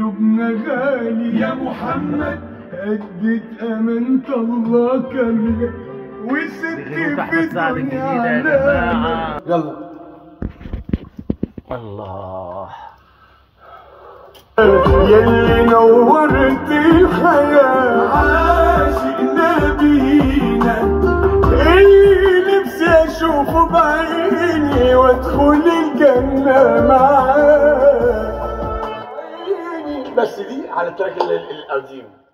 قلوبنا غالي يا محمد أدت أمانة الله كاملة وست بيغنوا في تحت سعد الدنيا الجديدة يا علامة جماعة يلا الله يلي نورت الحياة عاشقنا بينا اللي نفسي اشوفه بعيني وادخل الجنة معاه بس دي على التراك ال- ال- القديم